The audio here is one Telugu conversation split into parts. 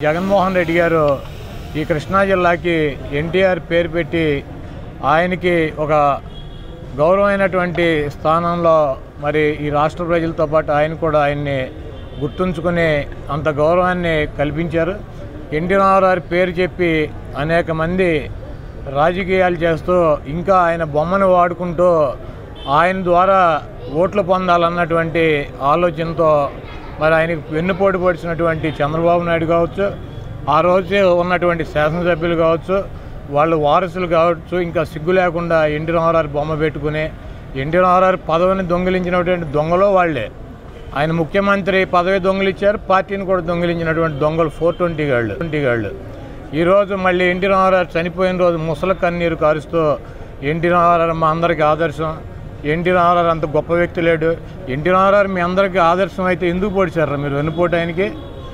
జగన్మోహన్ రెడ్డి గారు ఈ కృష్ణా జిల్లాకి ఎన్టీఆర్ పేరు పెట్టి ఆయనకి ఒక గౌరవమైనటువంటి స్థానంలో మరి ఈ రాష్ట్ర ప్రజలతో పాటు ఆయన కూడా ఆయన్ని గుర్తుంచుకునే అంత గౌరవాన్ని కల్పించారు ఎన్టీ రామారావు పేరు చెప్పి అనేక మంది రాజకీయాలు చేస్తూ ఇంకా ఆయన బొమ్మను వాడుకుంటూ ఆయన ద్వారా ఓట్లు పొందాలన్నటువంటి ఆలోచనతో మరి ఆయనకు వెన్నుపోటు పొడిచినటువంటి చంద్రబాబు నాయుడు కావచ్చు ఆ రోజు ఉన్నటువంటి శాసనసభ్యులు కావచ్చు వాళ్ళు వారసులు కావచ్చు ఇంకా సిగ్గు లేకుండా ఎన్టీ రామారావు బొమ్మ పెట్టుకుని ఎన్టీ రామారావు పదవిని దొంగిలించినటువంటి దొంగలో వాళ్ళే ఆయన ముఖ్యమంత్రి పదవి దొంగిలిచ్చారు పార్టీని కూడా దొంగిలించినటువంటి దొంగలు ఫోర్ ట్వంటీ గాళ్ళు ట్వంటీ గాళ్ళు ఈరోజు మళ్ళీ ఎన్టీ రామారావు చనిపోయిన రోజు ముసల కన్నీరు కారుస్తూ ఎన్టీ రామారావు మా అందరికీ ఆదర్శం ఎన్టీ రామారావు అంత గొప్ప వ్యక్తి లేడు ఎన్టీ రామారావు మీ అందరికీ ఆదర్శం అయితే ఎందుకు పొడిచారు మీరు వెన్నుపోటు ఆయనకి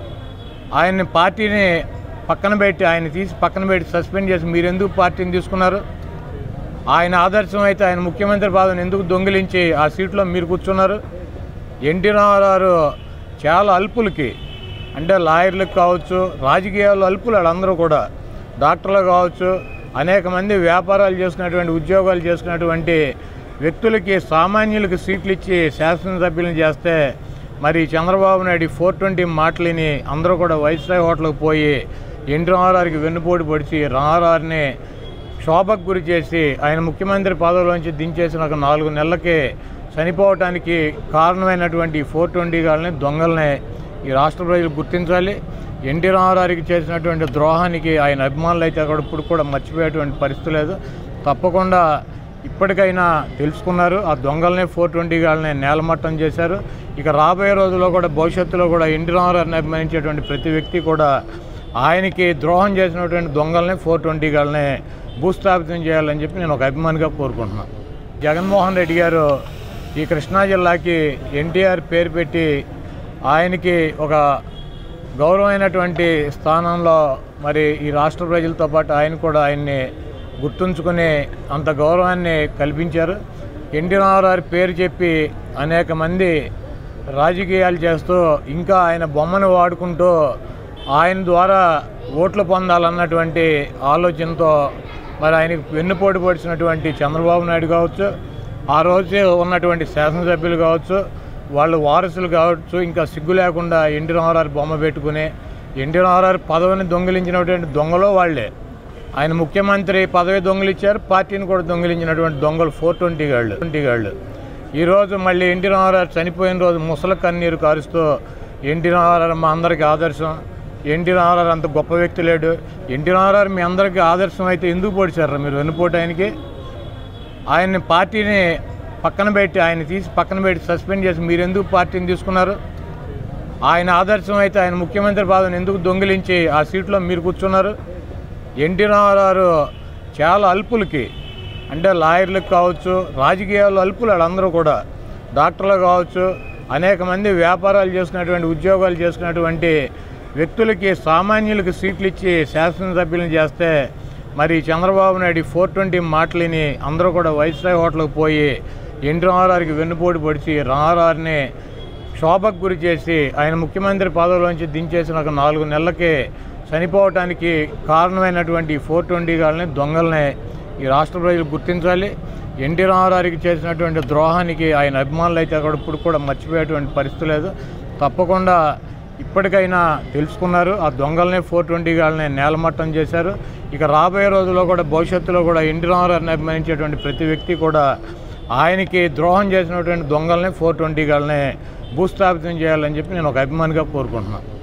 ఆయన్ని పార్టీని పక్కన పెట్టి ఆయన తీసి పక్కన పెట్టి సస్పెండ్ చేసి మీరు ఎందుకు పార్టీని తీసుకున్నారు ఆయన ఆదర్శం అయితే ఆయన ముఖ్యమంత్రి పదవిని ఎందుకు దొంగిలించి ఆ సీట్లో మీరు కూర్చున్నారు ఎన్టీ రామారావు చాలా అల్పులకి అంటే లాయర్లకు కావచ్చు రాజకీయాల్లో అల్పులు వాళ్ళందరూ కూడా డాక్టర్లు కావచ్చు అనేక మంది వ్యాపారాలు చేసుకున్నటువంటి ఉద్యోగాలు చేసుకున్నటువంటి వ్యక్తులకి సామాన్యులకి సీట్లు ఇచ్చి శాసనసభ్యులను చేస్తే మరి చంద్రబాబు నాయుడు ఫోర్ ట్వంటీ మాటలని అందరూ కూడా వైస్రాయ్ హోటల్కి పోయి ఎన్టీ రామారావుకి వెన్నుపోటు పొడిచి రామారావుని శోభకు గురి చేసి ఆయన ముఖ్యమంత్రి పదవిలోంచి దించేసిన ఒక నాలుగు నెలలకే చనిపోవటానికి కారణమైనటువంటి ఫోర్ ట్వంటీ గాలని దొంగల్ని ఈ రాష్ట్ర ప్రజలు గుర్తించాలి ఎన్టీ రామారావుకి చేసినటువంటి ద్రోహానికి ఆయన అభిమానులు అయితే అక్కడ ఇప్పుడు కూడా మర్చిపోయేటువంటి పరిస్థితి లేదు తప్పకుండా ఇప్పటికైనా తెలుసుకున్నారు ఆ దొంగల్ని ఫోర్ ట్వంటీ గాలని నేలమట్టం చేశారు ఇక రాబోయే రోజుల్లో కూడా భవిష్యత్తులో కూడా ఎన్టీ రామారావుని అభిమానించేటువంటి ప్రతి వ్యక్తి కూడా ఆయనకి ద్రోహం చేసినటువంటి దొంగల్ని ఫోర్ ట్వంటీ గాలని భూస్థాపితం చేయాలని చెప్పి నేను ఒక అభిమానిగా కోరుకుంటున్నాను జగన్మోహన్ రెడ్డి గారు ఈ కృష్ణా జిల్లాకి ఎన్టీఆర్ పేరు పెట్టి ఆయనకి ఒక గౌరవమైనటువంటి స్థానంలో మరి ఈ రాష్ట్ర ప్రజలతో పాటు ఆయన కూడా ఆయన్ని గుర్తుంచుకునే అంత గౌరవాన్ని కల్పించారు ఎన్టీ రామారావు పేరు చెప్పి అనేక మంది రాజకీయాలు చేస్తూ ఇంకా ఆయన బొమ్మను వాడుకుంటూ ఆయన ద్వారా ఓట్లు పొందాలన్నటువంటి ఆలోచనతో మరి ఆయనకు వెన్నుపోటు పొడిచినటువంటి చంద్రబాబు నాయుడు కావచ్చు ఆ రోజు ఉన్నటువంటి శాసనసభ్యులు కావచ్చు వాళ్ళు వారసులు కావచ్చు ఇంకా సిగ్గు లేకుండా ఎన్టీ రామారావు బొమ్మ పెట్టుకుని ఎన్టీ రామారావు పదవిని దొంగిలించినటువంటి దొంగలో వాళ్ళే ఆయన ముఖ్యమంత్రి పదవి దొంగిలిచ్చారు పార్టీని కూడా దొంగిలించినటువంటి దొంగలు ఫోర్ ట్వంటీ గాళ్ళు ట్వంటీ గాళ్ళు ఈరోజు మళ్ళీ ఎన్టీ రామారావు చనిపోయిన రోజు ముసల కన్నీరు కారుస్తూ ఎన్టీ రామారావు మా అందరికీ ఆదర్శం ఎన్టీ రామారావు అంత గొప్ప వ్యక్తి లేడు ఎన్టీ రామారావు మీ అందరికీ ఆదర్శం అయితే ఎందుకు పొడిచారు మీరు వెన్నుపోటు ఆయనకి ఆయన్ని పార్టీని పక్కన పెట్టి ఆయన తీసి పక్కన పెట్టి సస్పెండ్ చేసి మీరు ఎందుకు పార్టీని తీసుకున్నారు ఆయన ఆదర్శం అయితే ఆయన ముఖ్యమంత్రి పదవిని ఎందుకు దొంగిలించి ఆ సీట్లో మీరు కూర్చున్నారు ఎన్టీ రామారావు చాలా అల్పులకి అంటే లాయర్లకు కావచ్చు రాజకీయాల్లో అల్పులు వాళ్ళందరూ కూడా డాక్టర్లు కావచ్చు అనేక మంది వ్యాపారాలు చేసుకున్నటువంటి ఉద్యోగాలు చేసుకున్నటువంటి వ్యక్తులకి సామాన్యులకి సీట్లు ఇచ్చి శాసనసభ్యులను చేస్తే మరి చంద్రబాబు నాయుడు ఫోర్ ట్వంటీ మాటలని అందరూ కూడా వైస్రాయ్ హోటల్కి పోయి ఎన్టీ రామారావుకి వెన్నుపోటు పొడిచి రామారావుని శోభకు గురి చేసి ఆయన ముఖ్యమంత్రి పదవిలోంచి దించేసిన ఒక నాలుగు నెలలకే చనిపోవటానికి కారణమైనటువంటి ఫోర్ ట్వంటీ గాలని దొంగల్ని ఈ రాష్ట్ర ప్రజలు గుర్తించాలి ఎన్టీ రామారావుకి చేసినటువంటి ద్రోహానికి ఆయన అభిమానులు అయితే అక్కడ ఇప్పుడు కూడా మర్చిపోయేటువంటి పరిస్థితి లేదు తప్పకుండా ఇప్పటికైనా తెలుసుకున్నారు ఆ దొంగల్ని ఫోర్ ట్వంటీ గాలని నేలమట్టం చేశారు ఇక రాబోయే రోజుల్లో కూడా భవిష్యత్తులో కూడా ఎన్టీ రామారావుని అభిమానించేటువంటి ప్రతి వ్యక్తి కూడా ఆయనకి ద్రోహం చేసినటువంటి దొంగల్ని ఫోర్ ట్వంటీ గాలని భూస్థాపితం చేయాలని చెప్పి నేను ఒక అభిమానిగా కోరుకుంటున్నాను